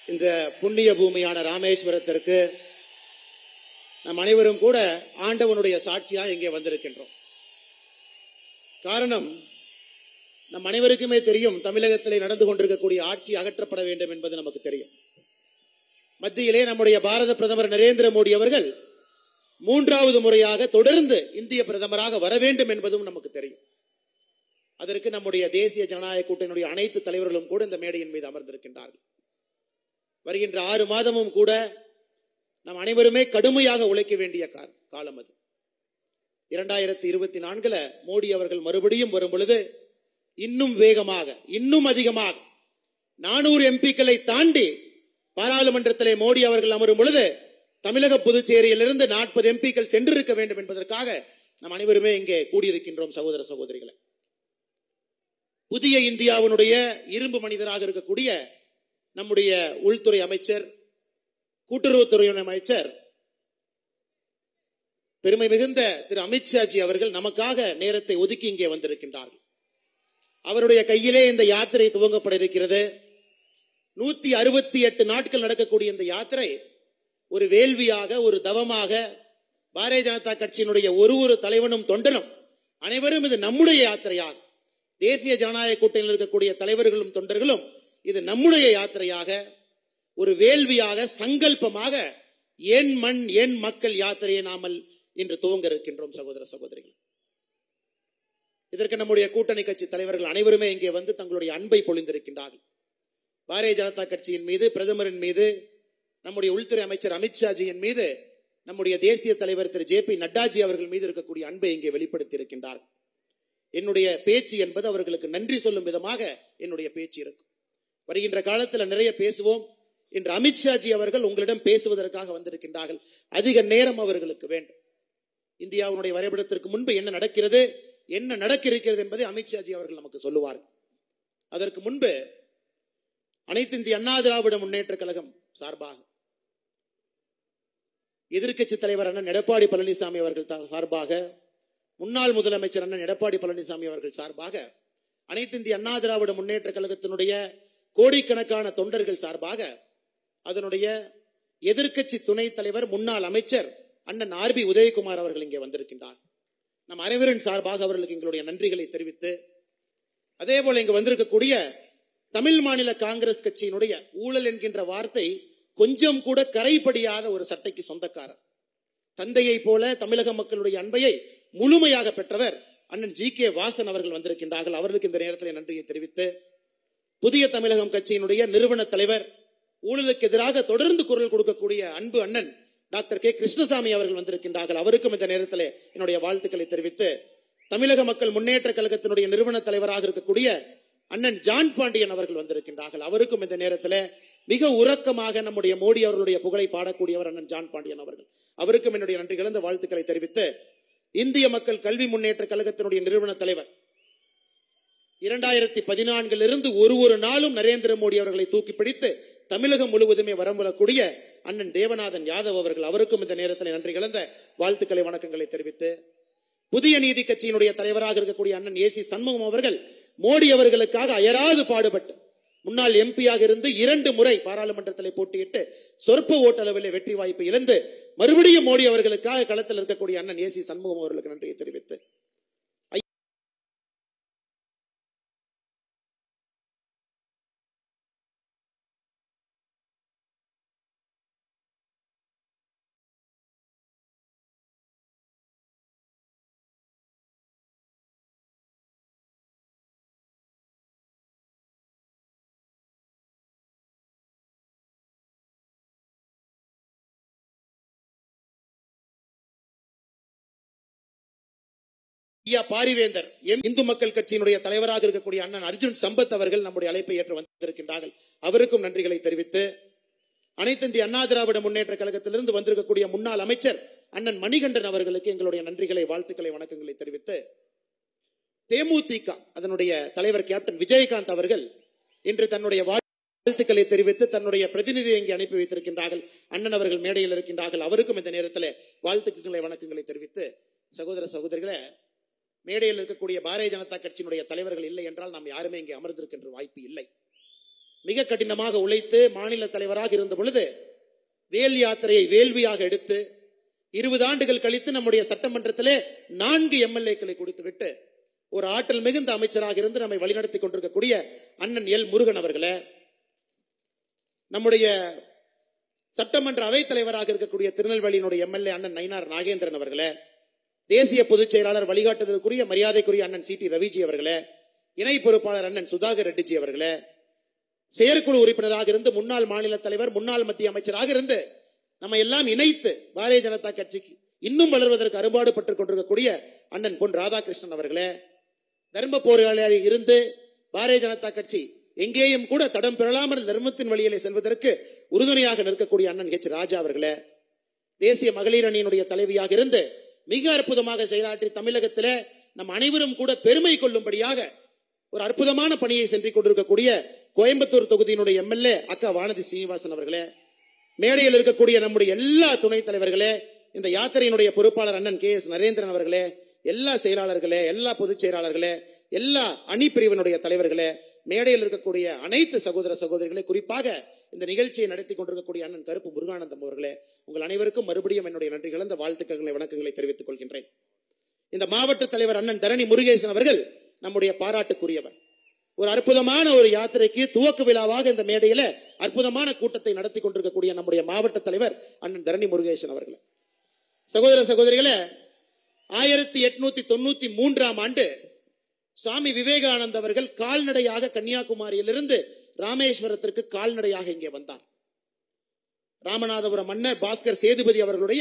இந்த புண்ணிய பூமியான ராமேஸ்வரத்திற்கு நம் அனைவரும் கூட ஆண்டவனுடைய சாட்சியாக இங்கே வந்திருக்கின்றோம் காரணம் நம் அனைவருக்குமே தெரியும் தமிழகத்திலே நடந்து கொண்டிருக்கக்கூடிய ஆட்சி அகற்றப்பட வேண்டும் என்பது நமக்கு தெரியும் மத்தியிலே நம்முடைய பாரத பிரதமர் நரேந்திர மோடி அவர்கள் மூன்றாவது முறையாக தொடர்ந்து இந்திய பிரதமராக வர வேண்டும் என்பதும் நமக்கு தெரியும் அதற்கு நம்முடைய தேசிய ஜனநாயக கூட்டணியுடைய அனைத்து தலைவர்களும் கூட இந்த மேடையின் மீது அமர்ந்திருக்கின்றார்கள் வருகின்ற ஆறு மாதமும் கூட நாம் அனைவருமே கடுமையாக உழைக்க வேண்டிய கா- காலம் அது இரண்டாயிரத்தி இருபத்தி நான்குல மோடி அவர்கள் மறுபடியும் வரும் பொழுது இன்னும் வேகமாக இன்னும் அதிகமாக நானூறு எம்பிக்களை தாண்டி பாராளுமன்றத்திலே மோடி அவர்கள் அமரும் பொழுது தமிழக புதுச்சேரியிலிருந்து நாற்பது எம்பிக்கள் சென்றிருக்க வேண்டும் என்பதற்காக நாம் அனைவருமே இங்கே கூடியிருக்கின்றோம் சகோதர சகோதரிகளை புதிய இந்தியாவினுடைய இரும்பு மனிதராக இருக்கக்கூடிய நம்முடைய உள்துறை அமைச்சர் கூட்டுறவுத்துறை அமைச்சர் பெருமை மிகுந்த திரு அமித்ஷாஜி அவர்கள் நமக்காக நேரத்தை ஒதுக்கி இங்கே வந்திருக்கின்றார்கள் அவருடைய கையிலே இந்த யாத்திரை துவங்கப்பட இருக்கிறது நூத்தி அறுபத்தி எட்டு நாட்கள் நடக்கக்கூடிய இந்த யாத்திரை ஒரு வேள்வியாக ஒரு தவமாக பாரதிய ஜனதா கட்சியினுடைய ஒரு ஒரு தலைவனும் தொண்டனும் அனைவரும் இது நம்முடைய யாத்திரையாக தேசிய ஜனநாயக கூட்டணியில் இருக்கக்கூடிய தலைவர்களும் தொண்டர்களும் இது நம்முடைய யாத்திரையாக ஒரு வேள்வியாக சங்கல்பமாக என் மண் என் மக்கள் யாத்திரையை நாமல் இன்று துவங்க இருக்கின்றோம் சகோதர சகோதரிகள் இதற்கு நம்முடைய கூட்டணி கட்சி தலைவர்கள் அனைவருமே இங்கே வந்து தங்களுடைய அன்பை பொழிந்திருக்கின்றார்கள் பாரதிய ஜனதா கட்சியின் மீது பிரதமரின் மீது நம்முடைய உள்துறை அமைச்சர் அமித்ஷாஜியின் மீது நம்முடைய தேசிய தலைவர் திரு ஜே பி நட்டாஜி அவர்கள் மீது இருக்கக்கூடிய அன்பை இங்கே வெளிப்படுத்தி இருக்கின்றார் என்னுடைய பேச்சு என்பது அவர்களுக்கு நன்றி சொல்லும் விதமாக என்னுடைய பேச்சு இருக்கும் வருகின்ற காலத்தில் நிறைய பேசுவோம் இன்று அமித்ஷாஜி அவர்கள் உங்களிடம் பேசுவதற்காக வந்திருக்கின்றார்கள் அதிக நேரம் அவர்களுக்கு வேண்டும் இந்தியாவுடைய வரைபடத்திற்கு முன்பு என்ன நடக்கிறது என்ன நடக்க இருக்கிறது என்பதை அமித்ஷாஜி அவர்கள் நமக்கு சொல்லுவார் அதற்கு முன்பு அனைத்து இந்திய அண்ணா திராவிட முன்னேற்ற கழகம் சார்பாக எதிர்க்கட்சி தலைவர் அண்ணன் எடப்பாடி பழனிசாமி அவர்கள் தா- சார்பாக முன்னாள் முதலமைச்சர் அண்ணன் எடப்பாடி பழனிசாமி அவர்கள் சார்பாக அனைத்து இந்திய அண்ணா திராவிட முன்னேற்ற கழகத்தினுடைய கோடிக்கணக்கான தொண்டர்கள் சார்பாக அதனுடைய எதிர்க்கட்சி துணைத் தலைவர் முன்னாள் அமைச்சர் அண்ணன் ஆர்பி உதயகுமார் அவர்கள் இங்கே வந்திருக்கின்றார் நம் அனைவரின் சார்பாக அவர்களுக்கு எங்களுடைய நன்றிகளை தெரிவித்து அதே போல இங்கு வந்திருக்கக்கூடிய தமிழ் மாநில காங்கிரஸ் கட்சியினுடைய ஊழல் என்கின்ற வார்த்தை கொஞ்சம் கூட கரைபடியாத ஒரு சட்டைக்கு சொந்தக்காரர் தந்தையை போல தமிழக மக்களுடைய அன்பையை முழுமையாக பெற்றவர் அண்ணன் ஜி கே வாசன் அவர்கள் வந்திருக்கின்றார்கள் அவர்களுக்கு இந்த நேரத்தில் நன்றியை தெரிவித்து புதிய தமிழகம் கட்சியினுடைய நிறுவன தலைவர் ஊழலுக்கு எதிராக தொடர்ந்து குரல் கொடுக்கக்கூடிய அன்பு அண்ணன் டாக்டர் கே கிருஷ்ணசாமி அவர்கள் வந்திருக்கின்றார்கள் அவருக்கும் இந்த நேரத்தில் என்னுடைய வாழ்த்துக்களை தெரிவித்து தமிழக மக்கள் முன்னேற்ற கழகத்தினுடைய நிறுவன தலைவராக இருக்கக்கூடிய அண்ணன் ஜான் பாண்டியன் அவர்கள் வந்திருக்கின்றார்கள் அவருக்கும் இந்த நேரத்தில் மிக உறக்கமாக நம்முடைய மோடி அவர்களுடைய புகழை பாடக்கூடியவர் அண்ணன் ஜான் பாண்டியன் அவர்கள் அவருக்கும் என்னுடைய நன்றி கலந்த வாழ்த்துக்களை தெரிவித்து இந்திய மக்கள் கல்வி முன்னேற்ற கழகத்தினுடைய நிறுவன தலைவர் இரண்டாயிரத்தி பதினான்கிலிருந்து ஒரு ஒரு நாளும் நரேந்திர மோடி அவர்களை தூக்கி பிடித்து தமிழகம் முழுவதுமே வரம் வரக்கூடிய அண்ணன் தேவநாதன் யாதவ் அவர்கள் அவருக்கும் இந்த நேரத்தில் நன்றி கலந்த வாழ்த்துக்களை வணக்கங்களை தெரிவித்து புதிய நீதி கட்சியினுடைய தலைவராக இருக்கக்கூடிய அண்ணன் ஏசி சண்முகம் அவர்கள் மோடி அவர்களுக்காக அயராது பாடுபட்டு முன்னாள் எம்பியாக இருந்து இரண்டு முறை பாராளுமன்றத்தில் போட்டியிட்டு சொற்ப ஓட்டளவிலே வெற்றி வாய்ப்பு இழந்து மறுபடியும் மோடி அவர்களுக்காக களத்தில் இருக்கக்கூடிய அண்ணன் ஏசி சண்முகம் அவர்களுக்கு நன்றியை தெரிவித்து ஐயா பாரிவேந்தர் எம் இந்து மக்கள் கட்சியினுடைய தலைவராக இருக்கக்கூடிய அண்ணன் அர்ஜுன் சம்பத் அவர்கள் நம்முடைய அழைப்பை ஏற்று வந்திருக்கின்றார்கள் அவருக்கும் நன்றிகளை தெரிவித்து அனைத்து இந்திய அண்ணா திராவிட முன்னேற்ற கழகத்திலிருந்து வந்திருக்கக்கூடிய முன்னாள் அமைச்சர் அண்ணன் மணிகண்டன் அவர்களுக்கு எங்களுடைய நன்றிகளை வாழ்த்துக்களை வணக்கங்களை தெரிவித்து தேமுதிக அதனுடைய தலைவர் கேப்டன் விஜயகாந்த் அவர்கள் இன்று தன்னுடைய வாழ்த்துக்களை தெரிவித்து தன்னுடைய பிரதிநிதியை இங்கே அனுப்பி வைத்திருக்கின்றார்கள் அண்ணன் அவர்கள் மேடையில் இருக்கின்றார்கள் அவருக்கும் இந்த நேரத்தில் வாழ்த்துக்களை வணக்கங்களை தெரிவித்து சகோதர சகோதரிகளே மேடையில் இருக்கக்கூடிய பாரதிய ஜனதா கட்சியினுடைய தலைவர்கள் இல்லை என்றால் நாம் யாருமே இங்கே அமர்ந்திருக்கின்ற வாய்ப்பு இல்லை மிக கடினமாக உழைத்து மாநில தலைவராக இருந்த பொழுது வேல் யாத்திரையை வேள்வியாக எடுத்து இருபது ஆண்டுகள் கழித்து நம்முடைய சட்டமன்றத்திலே நான்கு எம்எல்ஏக்களை கொடுத்து விட்டு ஒரு ஆற்றல் மிகுந்த அமைச்சராக இருந்து நம்மை வழிநடத்தி கொண்டிருக்கக்கூடிய அண்ணன் எல் முருகன் அவர்களே நம்முடைய சட்டமன்ற அவைத் தலைவராக இருக்கக்கூடிய திருநெல்வேலியினுடைய எம்எல்ஏ அண்ணன் நயினார் நாகேந்திரன் அவர்களே தேசிய பொதுச் செயலாளர் வழிகாட்டுதலுக்குரிய மரியாதைக்குரிய அண்ணன் சி டி ரவிஜி அவர்களே இணை பொறுப்பாளர் அண்ணன் சுதாகர் ரெட்டிஜி அவர்களே செயற்குழு உறுப்பினராக இருந்து முன்னாள் மாநில தலைவர் முன்னாள் மத்திய அமைச்சராக இருந்து நம்ம எல்லாம் இணைத்து பாரதிய ஜனதா கட்சிக்கு இன்னும் வளர்வதற்கு அறுபாடு பட்டுக் கொண்டிருக்கக்கூடிய அண்ணன் பொன் ராதாகிருஷ்ணன் அவர்களே தர்ம போராளியாக இருந்து பாரதிய ஜனதா கட்சி எங்கேயும் கூட தடம் பெறலாமல் தர்மத்தின் வழியிலே செல்வதற்கு உறுதுணையாக நிற்கக்கூடிய அண்ணன் ஹெச் ராஜா அவர்களே தேசிய மகளிர் அணியினுடைய தலைவியாக இருந்து மிக அற்புதமாக செயலாற்றி தமிழகத்திலே நம் அனைவரும் கூட பெருமை கொள்ளும்படியாக ஒரு அற்புதமான பணியை சென்று கொண்டிருக்கக்கூடிய கோயம்புத்தூர் தொகுதியினுடைய எம்எல்ஏ அக்கா வானதி ஸ்ரீனிவாசன் அவர்களே மேடையில் இருக்கக்கூடிய நம்முடைய எல்லா துணைத் தலைவர்களே இந்த யாத்திரையினுடைய பொறுப்பாளர் அண்ணன் கே எஸ் நரேந்திரன் அவர்களே எல்லா செயலாளர்களே எல்லா பொதுச் செயலாளர்களே எல்லா அணி பிரிவினுடைய தலைவர்களே மேடையில் இருக்கக்கூடிய அனைத்து சகோதர சகோதரிகளே குறிப்பாக இந்த நிகழ்ச்சியை நடத்தி கொண்டிருக்கக்கூடிய அண்ணன் கருப்பு முருகானந்தம் அவர்களே உங்கள் அனைவருக்கும் மறுபடியும் என்னுடைய நன்றி கலந்த வாழ்த்துக்களை வணக்கங்களை தெரிவித்துக் கொள்கின்றேன் இந்த மாவட்ட தலைவர் அண்ணன் தரணி முருகேசன் அவர்கள் நம்முடைய பாராட்டுக்குரியவர் ஒரு அற்புதமான ஒரு யாத்திரைக்கு துவக்க விழாவாக இந்த மேடையில அற்புதமான கூட்டத்தை நடத்தி கொண்டிருக்கக்கூடிய நம்முடைய மாவட்ட தலைவர் அண்ணன் தரணி முருகேசன் அவர்கள் சகோதர சகோதரிகளே ஆயிரத்தி எட்நூத்தி தொண்ணூத்தி மூன்றாம் ஆண்டு சுவாமி விவேகானந்த அவர்கள் கால்நடையாக கன்னியாகுமரியிலிருந்து ராமேஸ்வரத்திற்கு கால்நடையாக இங்கே வந்தார் ராமநாதபுரம் மன்னர் பாஸ்கர் சேதுபதி அவர்களுடைய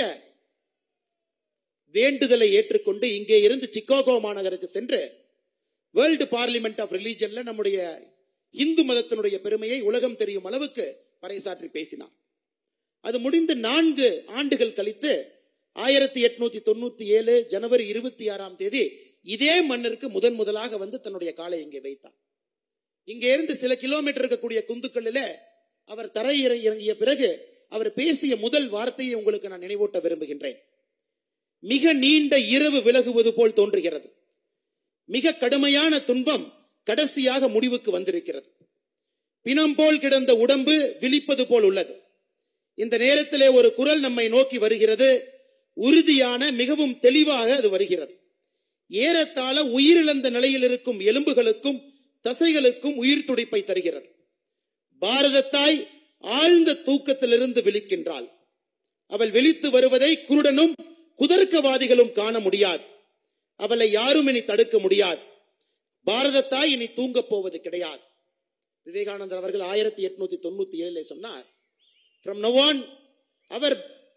வேண்டுதலை ஏற்றுக்கொண்டு இங்கே இருந்து சிக்காகோ மாநகருக்கு சென்று வேர்ல்டு பார்லிமெண்ட் ஆஃப் ரிலீஜன்ல நம்முடைய இந்து மதத்தினுடைய பெருமையை உலகம் தெரியும் அளவுக்கு பறைசாற்றி பேசினார் அது முடிந்து நான்கு ஆண்டுகள் கழித்து ஆயிரத்தி எட்நூத்தி தொண்ணூத்தி ஏழு ஜனவரி இருபத்தி ஆறாம் தேதி இதே மன்னருக்கு முதன் முதலாக வந்து தன்னுடைய காலை இங்கே வைத்தார் இங்கே இருந்து சில கிலோமீட்டர் இருக்கக்கூடிய குந்துக்களில அவர் தரை இற- இறங்கிய பிறகு அவர் பேசிய முதல் வார்த்தையை உங்களுக்கு நான் நினைவூட்ட விரும்புகின்றேன் மிக நீண்ட இரவு விலகுவது போல் தோன்றுகிறது மிக கடுமையான துன்பம் கடைசியாக முடிவுக்கு வந்திருக்கிறது பிணம் போல் கிடந்த உடம்பு விழிப்பது போல் உள்ளது இந்த நேரத்திலே ஒரு குரல் நம்மை நோக்கி வருகிறது உறுதியான மிகவும் தெளிவாக அது வருகிறது ஏறத்தாழ உயிரிழந்த நிலையில் இருக்கும் எலும்புகளுக்கும் தசைகளுக்கும் உயிர் துடிப்பை தருகிறது பாரதத்தாய் ஆழ்ந்த தூக்கத்திலிருந்து விழிக்கின்றாள் அவள் விழித்து வருவதை குருடனும் குதர்க்கவாதிகளும் காண முடியாது அவளை யாரும் இனி தடுக்க முடியாது பாரதத்தாய் இனி தூங்கப் போவது கிடையாது விவேகானந்தர் அவர்கள் ஆயிரத்தி எட்நூத்தி தொண்ணூத்தி ஏழுல சொன்னார் from now on our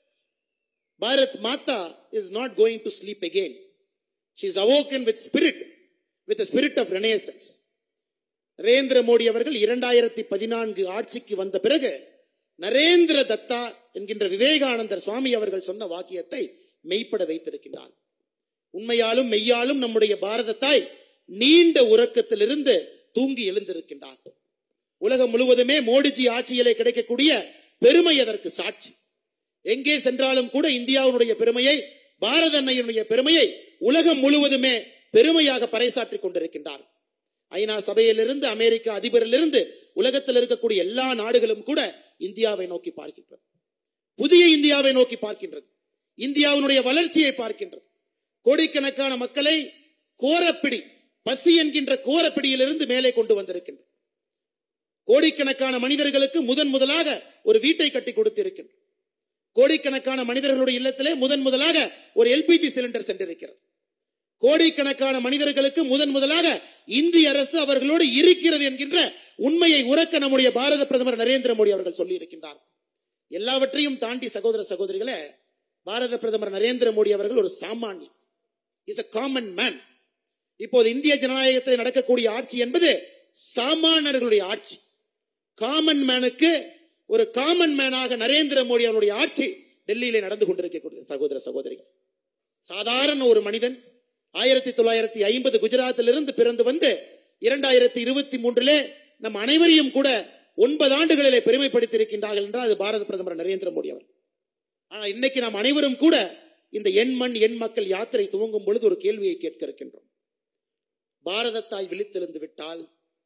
bharat mata is not going to sleep again she is awoken with spirit with the spirit of renaissance Narendra Modi அவர்கள் இரண்டாயிரத்தி பதினான்கு ஆட்சிக்கு வந்த பிறகு நரேந்திர தத்தா என்கின்ற விவேகானந்தர் சுவாமி அவர்கள் சொன்ன வாக்கியத்தை மெய்ப்பட வைத்திருக்கின்றார் உண்மையாலும் மெய்யாலும் நம்முடைய பாரதத்தாய் நீண்ட உறக்கத்திலிருந்து தூங்கி எழுந்திருக்கின்றார் உலகம் முழுவதுமே மோடிஜி ஆட்சியிலே கிடைக்கக்கூடிய பெருமை அதற்கு சாட்சி எங்கே சென்றாலும் கூட இந்தியாவுடைய பெருமையை பாரத அன்னையினுடைய பெருமையை உலகம் முழுவதுமே பெருமையாக பறைசாற்றிக் கொண்டிருக்கின்றார் ஐநா சபையிலிருந்து அமெரிக்க அதிபரிலிருந்து உலகத்தில் இருக்கக்கூடிய எல்லா நாடுகளும் கூட இந்தியாவை நோக்கி பார்க்கின்றது புதிய இந்தியாவை நோக்கி பார்க்கின்றது இந்தியாவினுடைய வளர்ச்சியை பார்க்கின்றது கோடிக்கணக்கான மக்களை கோரப்பிடி பசி என்கின்ற கோரப்பிடியிலிருந்து மேலே கொண்டு வந்திருக்கின்றது கோடிக்கணக்கான மனிதர்களுக்கு முதன் முதலாக ஒரு வீட்டை கட்டி கொடுத்திருக்கின்றோம் கோடிக்கணக்கான மனிதர்களுடைய இல்லத்திலே முதன் முதலாக ஒரு எல்பிஜி சிலிண்டர் சென்றிருக்கிறது கோடிக்கணக்கான மனிதர்களுக்கு முதன் முதலாக இந்திய அரசு அவர்களோடு இருக்கிறது என்கின்ற உண்மையை உறக்க நம்முடைய பாரத பிரதமர் நரேந்திர மோடி அவர்கள் சொல்லி இருக்கின்றார் எல்லாவற்றையும் தாண்டி சகோதர சகோதரிகளே பாரத பிரதமர் நரேந்திர மோடி அவர்கள் ஒரு சாமானியன் இஸ் a காமன் மேன் இப்போது இந்திய ஜனநாயகத்தில் நடக்கக்கூடிய ஆட்சி என்பது சாமானியர்களுடைய ஆட்சி காமன் மேனுக்கு ஒரு காமன் மேனாக நரேந்திர மோடி அவருடைய ஆட்சி டெல்லியிலே நடந்து கொண்டிருக்கக்கூடிய சகோதர சகோதரிகள் சாதாரண ஒரு மனிதன் ஆயிரத்தி தொள்ளாயிரத்தி ஐம்பது குஜராத்திலிருந்து பிறந்து வந்து இரண்டாயிரத்தி இருபத்தி மூன்றிலே நம் அனைவரையும் கூட ஒன்பது ஆண்டுகளிலே பெருமைப்படுத்தியிருக்கின்றார்கள் என்றால் அது பாரத பிரதமர் நரேந்திர மோடி அவர் ஆனால் இன்னைக்கு நாம் அனைவரும் கூட இந்த எண் மண் எண் மக்கள் யாத்திரை துவங்கும் பொழுது ஒரு கேள்வியை கேட்க இருக்கின்றோம் பாரதத்தாய் விழித்தெழுந்து விட்டால்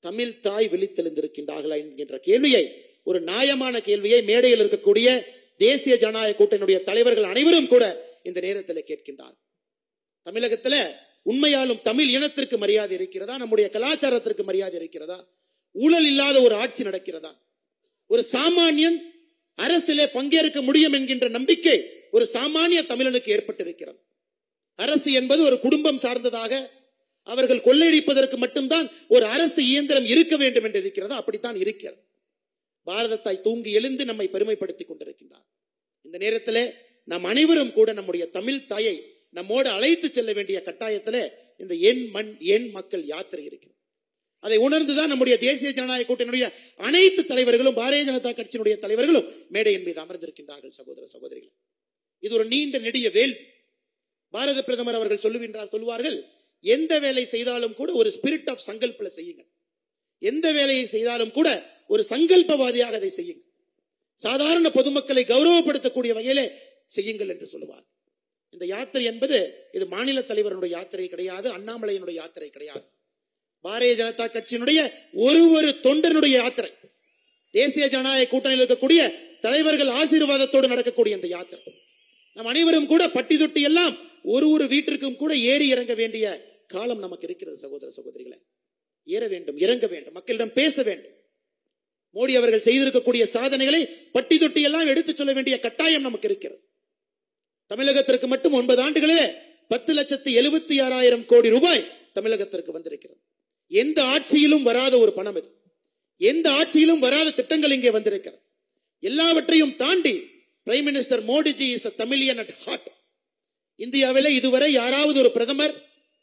தமிழ் தாய் விழித்தெழுந்திருக்கின்றார்களா என்கின்ற கேள்வியை ஒரு நியாயமான கேள்வியை மேடையில் இருக்கக்கூடிய தேசிய ஜனநாயக கூட்டணியுடைய தலைவர்கள் அனைவரும் கூட இந்த நேரத்தில் கேட்கின்றார் தமிழகத்துல உண்மையாலும் தமிழ் இனத்திற்கு மரியாதை இருக்கிறதா நம்முடைய கலாச்சாரத்திற்கு மரியாதை இருக்கிறதா ஊழல் இல்லாத ஒரு ஆட்சி நடக்கிறதா ஒரு சாமானியன் அரசிலே பங்கேற்க முடியும் என்கின்ற நம்பிக்கை ஒரு சாமானிய தமிழனுக்கு ஏற்பட்டிருக்கிறது அரசு என்பது ஒரு குடும்பம் சார்ந்ததாக அவர்கள் கொள்ளையடிப்பதற்கு மட்டும்தான் ஒரு அரசு இயந்திரம் இருக்க வேண்டும் என்று இருக்கிறதா அப்படித்தான் இருக்கிறது பாரதத்தாய் தூங்கி எழுந்து நம்மை பெருமைப்படுத்திக் கொண்டிருக்கின்றார் இந்த நேரத்திலே நாம் அனைவரும் கூட நம்முடைய தமிழ் தாயை நம்மோடு அழைத்து செல்ல வேண்டிய கட்டாயத்திலே இந்த எண் மண் எண் மக்கள் யாத்திரை இருக்கிறது அதை உணர்ந்துதான் நம்முடைய தேசிய ஜனநாயக கூட்டணியுடைய அனைத்து தலைவர்களும் பாரதிய ஜனதா கட்சியினுடைய தலைவர்களும் மேடையின் மீது அமர்ந்திருக்கின்றார்கள் சகோதர சகோதரிகள் இது ஒரு நீண்ட நெடிய வேள்வி பாரத பிரதமர் அவர்கள் சொல்லுகின்றார் சொல்லுவார்கள் எந்த வேலை செய்தாலும் கூட ஒரு ஸ்பிரிட் ஆஃப் சங்கல்பில செய்யுங்கள் எந்த வேலையை செய்தாலும் கூட ஒரு சங்கல்பவாதியாக அதை செய்யுங்கள் சாதாரண பொதுமக்களை கௌரவப்படுத்தக்கூடிய வகையிலே செய்யுங்கள் என்று சொல்லுவார் இந்த யாத்திரை என்பது இது மாநில தலைவருடைய யாத்திரை கிடையாது அண்ணாமலையினுடைய யாத்திரை கிடையாது பாரதிய ஜனதா கட்சியினுடைய ஒரு ஒரு தொண்டனுடைய யாத்திரை தேசிய ஜனநாயக கூட்டணியில் இருக்கக்கூடிய தலைவர்கள் ஆசீர்வாதத்தோடு நடக்கக்கூடிய இந்த யாத்திரை நம் அனைவரும் கூட பட்டி தொட்டி எல்லாம் ஒரு ஒரு வீட்டிற்கும் கூட ஏறி இறங்க வேண்டிய காலம் நமக்கு இருக்கிறது சகோதர சகோதரிகளை ஏற வேண்டும் இறங்க வேண்டும் மக்களிடம் பேச வேண்டும் மோடி அவர்கள் செய்திருக்கக்கூடிய சாதனைகளை பட்டி தொட்டி எல்லாம் எடுத்துச் சொல்ல வேண்டிய கட்டாயம் நமக்கு இருக்கிறது தமிழகத்திற்கு மட்டும் ஒன்பது ஆண்டுகளிலே பத்து லட்சத்து எழுபத்தி ஆறாயிரம் கோடி ரூபாய் தமிழகத்திற்கு வந்திருக்கிறது எந்த ஆட்சியிலும் வராத ஒரு பணம் இது எந்த ஆட்சியிலும் வராத திட்டங்கள் இங்கே வந்திருக்கிறது எல்லாவற்றையும் தாண்டி prime minister Modiji is Tamilian at heart இந்தியாவிலே இதுவரை யாராவது ஒரு பிரதமர்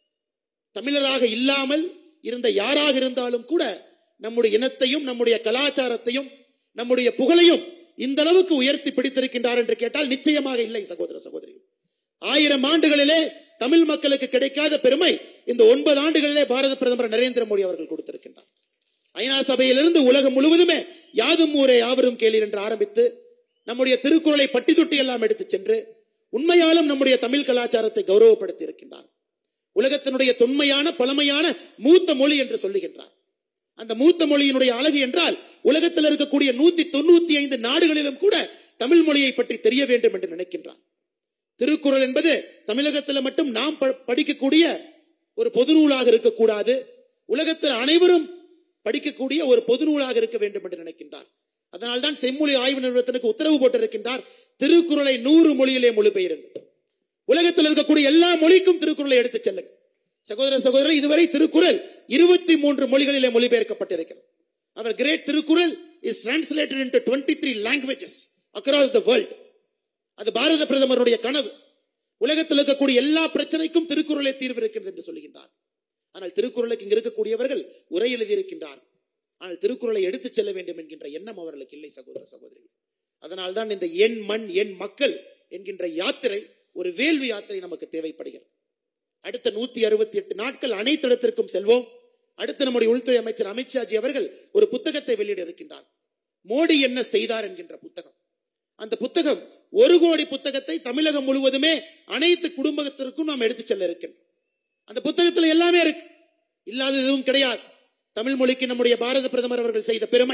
தமிழராக இல்லாமல் இருந்த யாராக இருந்தாலும் கூட நம்முடைய இனத்தையும் நம்முடைய கலாச்சாரத்தையும் நம்முடைய புகழையும் இந்த அளவுக்கு உயர்த்தி பிடித்திருக்கின்றார் என்று கேட்டால் நிச்சயமாக இல்லை சகோதர சகோதரிகள் ஆயிரம் ஆண்டுகளிலே தமிழ் மக்களுக்கு கிடைக்காத பெருமை இந்த ஒன்பது ஆண்டுகளிலே பாரத பிரதமர் நரேந்திர மோடி அவர்கள் கொடுத்திருக்கின்றார் ஐநா சபையிலிருந்து உலகம் முழுவதுமே யாதும் ஊரே யாவரும் கேளீர் என்று ஆரம்பித்து நம்முடைய திருக்குறளை பட்டி தொட்டி எல்லாம் எடுத்துச் சென்று உண்மையாலும் நம்முடைய தமிழ் கலாச்சாரத்தை கௌரவப்படுத்தி இருக்கின்றார் உலகத்தினுடைய தொன்மையான பழமையான மூத்த மொழி என்று சொல்லுகின்றார் அந்த மூத்த மொழியினுடைய அழகு என்றால் உலகத்தில் இருக்கக்கூடிய நூத்தி தொண்ணூத்தி ஐந்து நாடுகளிலும் கூட தமிழ் மொழியை பற்றி தெரிய வேண்டும் என்று நினைக்கின்றார் திருக்குறள் என்பது தமிழகத்தில் மட்டும் நாம் ப- படிக்கக்கூடிய ஒரு பொது நூலாக இருக்கக்கூடாது உலகத்தில் அனைவரும் படிக்கக்கூடிய ஒரு பொது நூலாக இருக்க வேண்டும் என்று நினைக்கின்றார் அதனால்தான் செம்மொழி ஆய்வு நிறுவனத்திற்கு உத்தரவு போட்டிருக்கின்றார் திருக்குறளை நூறு மொழியிலே மொழிபெயருங்கள் உலகத்தில் இருக்கக்கூடிய எல்லா மொழிக்கும் திருக்குறளை எடுத்துச் செல்லுங்கள் சகோதர சகோதரர் இதுவரை திருக்குறள் இருபத்தி மூன்று மொழிகளிலே மொழிபெயர்க்கப்பட்டிருக்கிறது அவர் great Thirukkural is translated into twenty three languages across the world அது பாரத பிரதமருடைய கனவு உலகத்தில் இருக்கக்கூடிய எல்லா பிரச்சனைக்கும் திருக்குறளே தீர்வு இருக்கிறது என்று சொல்லுகின்றார் ஆனால் திருக்குறளுக்கு இங்க இருக்கக்கூடியவர்கள் உரை எழுதியிருக்கின்றார் ஆனால் திருக்குறளை எடுத்துச் செல்ல வேண்டும் என்கின்ற எண்ணம் அவர்களுக்கு இல்லை சகோதர சகோதரிகள் அதனால்தான் இந்த எண் மண் எண் மக்கள் என்கின்ற யாத்திரை ஒரு வேள்வி யாத்திரை நமக்கு தேவைப்படுகிறது அடுத்த நூத்தி அறுபத்தி எட்டு நாட்கள் அனைத்து இடத்திற்கும் செல்வோம் அடுத்து நம்முடைய உள்துறை அமைச்சர் அமித்ஷாஜி அவர்கள் ஒரு புத்தகத்தை வெளியிட இருக்கின்றார் மோடி என்ன செய்தார் என்கின்ற புத்தகம் அந்த புத்தகம் ஒரு கோடி புத்தகத்தை தமிழகம் முழுவதுமே அனைத்து குடும்பத்திற்கும் நாம் எடுத்துச் செல்ல இருக்கின்றோம் அந்த புத்தகத்தில் எல்லாமே இருக்கு இல்லாத எதுவும் கிடையாது தமிழ் மொழிக்கு நம்முடைய பாரத பிரதமர் அவர்கள் செய்த பெருமை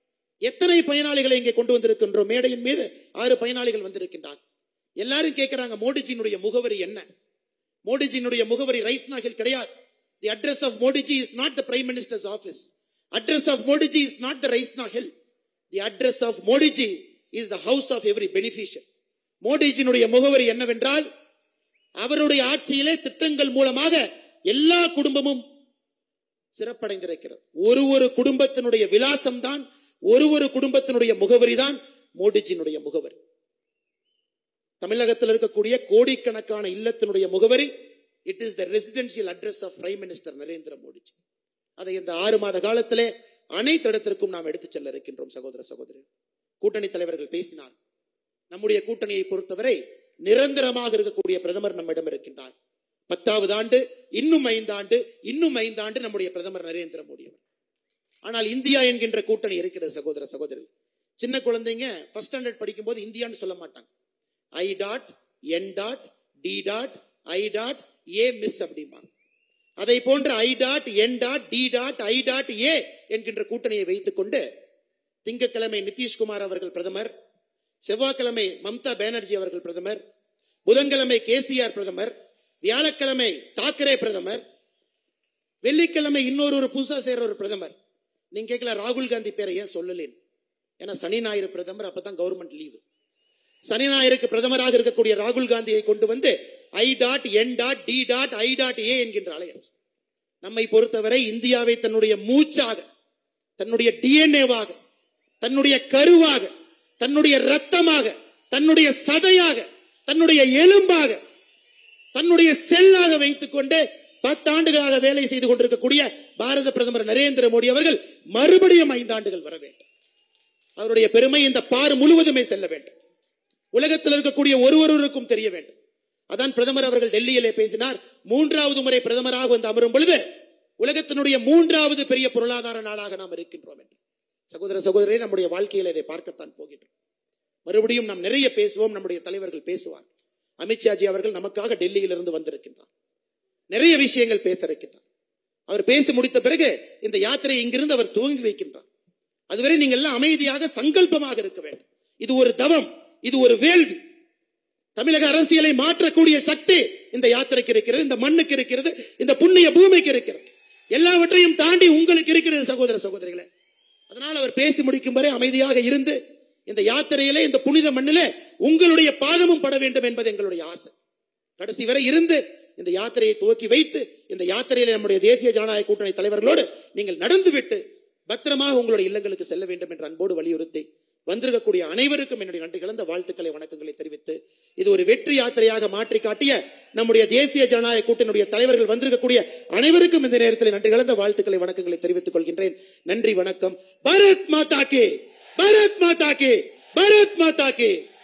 எத்தனை பயனாளிகளை இங்கே கொண்டு வந்திருக்கின்றோம் மேடையின் மீது ஆறு பயனாளிகள் வந்திருக்கின்றார் எல்லாரும் கேட்கிறாங்க மோடிஜியினுடைய முகவரி என்ன மோடிஜியினுடைய முகவரி ரைஸ் நாகில் கிடையாது the address of Modiji is not the prime minister's office address of Modiji is not the Raisina நாகில் the address of Modiji is the house of every beneficiary மோடிஜியினுடைய முகவரி என்னவென்றால் அவருடைய ஆட்சியிலே திட்டங்கள் மூலமாக எல்லா குடும்பமும் சிறப்படைந்திருக்கிறது ஒரு ஒரு குடும்பத்தினுடைய விலாசம் தான் ஒரு ஒரு குடும்பத்தினுடைய முகவரி தான் மோடிஜியினுடைய முகவரி தமிழகத்தில் இருக்கக்கூடிய கோடிக்கணக்கான இல்லத்தினுடைய முகவரி it is the residential address of prime minister Narendra Modiji அதை இந்த ஆறு மாத காலத்திலே அனைத்து இடத்திற்கும் நாம் எடுத்துச் செல்ல இருக்கின்றோம் சகோதர சகோதரி கூட்டணி தலைவர்கள் பேசினார் நம்முடைய கூட்டணியை பொறுத்தவரை நிரந்தரமாக இருக்கக்கூடிய பிரதமர் நம்மிடம் இருக்கின்றார் பத்தாவது ஆண்டு இன்னும் ஐந்தாண்டு இன்னும் ஐந்தாண்டு நம்முடைய பிரதமர் நரேந்திர மோடி அவர் ஆனால் இந்தியா என்கின்ற கூட்டணி இருக்கிறது சகோதர சகோதரி சின்ன குழந்தைங்க ஃபர்ஸ்ட் ஸ்டாண்டர்ட் படிக்கும்போது இந்தியான்னு சொல்ல மாட்டாங்க I dot N dot D dot I dot A மிஸ் அப்படிம்பாங்க அதை போன்ற I dot N dot D dot I dot A என்கின்ற கூட்டணியை வைத்துக் கொண்டு திங்கட்கிழமை நிதிஷ்குமார் அவர்கள் பிரதமர் செவ்வாய்க்கிழமை மம்தா பானர்ஜி அவர்கள் பிரதமர் புதன்கிழமை கேசிஆர் பிரதமர் வியாழக்கிழமை தாக்கரே பிரதமர் வெள்ளிக்கிழமை இன்னொரு ஒரு புதுசா சேர்ற ஒரு பிரதமர் நீங்க கேட்கல ராகுல் காந்தி பேரை ஏன் சொல்லலேன் ஏன்னா சனி ஞாயிறு பிரதமர் அப்பதான் கவர்மெண்ட் லீவு சனி ஞாயிறுக்கு பிரதமராக இருக்கக்கூடிய ராகுல் காந்தியை கொண்டு வந்து I dot N dot D dot I dot A என்கின்ற அலையன்ஸ் நம்மை பொறுத்தவரை இந்தியாவை தன்னுடைய மூச்சாக தன்னுடைய டிஎன்ஏவாக தன்னுடைய கருவாக தன்னுடைய ரத்தமாக தன்னுடைய சதையாக தன்னுடைய எலும்பாக தன்னுடைய செல்லாக வைத்துக் கொண்டு பத்தாண்டுகளாக வேலை செய்து கொண்டிருக்கக்கூடிய பாரத பிரதமர் நரேந்திர மோடி அவர்கள் மறுபடியும் ஐந்தாண்டுகள் வர வேண்டும் அவருடைய பெருமை இந்த பார் முழுவதுமே செல்ல வேண்டும் உலகத்தில் இருக்கக்கூடிய ஒருவருக்கும் தெரிய வேண்டும் அதான் பிரதமர் அவர்கள் டெல்லியிலே பேசினார் மூன்றாவது முறை பிரதமராக வந்து அமரும் பொழுது உலகத்தினுடைய மூன்றாவது பெரிய பொருளாதார நாடாக நாம் இருக்கின்றோம் என்று சகோதர சகோதரே நம்முடைய வாழ்க்கையில் இதை பார்க்கத்தான் போகின்றோம் மறுபடியும் நாம் நிறைய பேசுவோம் நம்முடைய தலைவர்கள் பேசுவார் அமித்ஷாஜி அவர்கள் நமக்காக டெல்லியிலிருந்து வந்திருக்கின்றார் நிறைய விஷயங்கள் பேச இருக்கின்றார் அவர் பேசி முடித்த பிறகு இந்த யாத்திரை இங்கிருந்து அவர் துவங்கி வைக்கின்றார் அதுவரை நீங்கள் எல்லாம் அமைதியாக சங்கல்பமாக இருக்க வேண்டும் இது ஒரு தவம் இது ஒரு வேள்வி தமிழக அரசியலை மாற்றக்கூடிய சக்தி இந்த யாத்திரைக்கு இருக்கிறது இந்த மண்ணுக்கு இருக்கிறது இந்த புண்ணிய பூமிக்கு இருக்கிறது எல்லாவற்றையும் தாண்டி உங்களுக்கு இருக்கிறது சகோதர சகோதரிகளே அதனால் அவர் பேசி முடிக்கும் வரை அமைதியாக இருந்து இந்த யாத்திரையிலே இந்த புனித மண்ணிலே உங்களுடைய பாதமும் பட வேண்டும் என்பது எங்களுடைய ஆசை கடைசி வரை இருந்து இந்த யாத்திரையை துவக்கி வைத்து இந்த யாத்திரையில நம்முடைய தேசிய ஜனநாயக கூட்டணி தலைவர்களோடு நீங்கள் நடந்துவிட்டு பத்திரமாக உங்களுடைய இல்லங்களுக்கு செல்ல வேண்டும் என்ற அன்போடு வலியுறுத்தி வந்திருக்கக்கூடிய அனைவருக்கும் என்னுடைய நன்றி கலந்த வாழ்த்துக்களை வணக்கங்களை தெரிவித்து இது ஒரு வெற்றி யாத்திரையாக மாற்றி காட்டிய நம்முடைய தேசிய ஜனநாயக கூட்டணியுடைய தலைவர்கள் வந்திருக்கக்கூடிய அனைவருக்கும் இந்த நேரத்தில் நன்றி கலந்த வாழ்த்துக்களை வணக்கங்களை தெரிவித்துக் கொள்கின்றேன் நன்றி வணக்கம் பாரத் மாதா கே பாரத் மாதா கே பாரத் மாதா கே